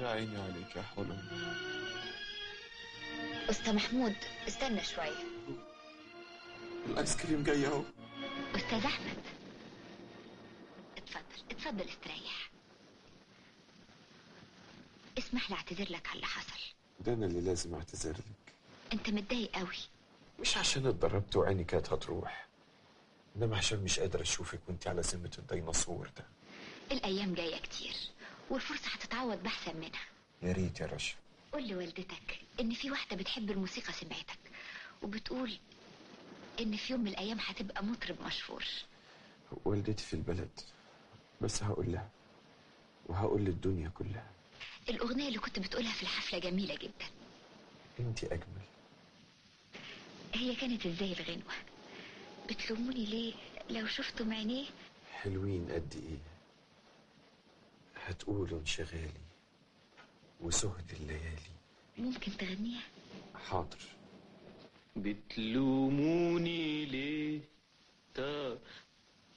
يا عيني عليك يا حلم أستاذ محمود استنى شوية الايس كريم جاي اهو أستاذ أحمد اتفضل اتفضل استريح اسمح لي اعتذر لك على اللي حصل ده انا اللي لازم اعتذر لك انت متضايق قوي مش عشان اتضربت وعيني كانت هتروح انما عشان مش قادر اشوفك وانت على ذمة الديناصور ده الايام جايه كتير والفرصه هتتعوض باحسن منها يا ريت يا رشا قول لوالدتك ان في واحده بتحب الموسيقى سمعتك وبتقول ان في يوم من الايام هتبقى مطرب مشهور والدتي في البلد بس هقول لها وهقول للدنيا كلها الاغنيه اللي كنت بتقولها في الحفله جميله جدا انت اجمل هي كانت ازاي الغنوه بتلوموني ليه لو شفتم عينيه حلوين قد ايه هتقولوا انشغالي وسهد الليالي ممكن تغنيها حاضر بتلوموني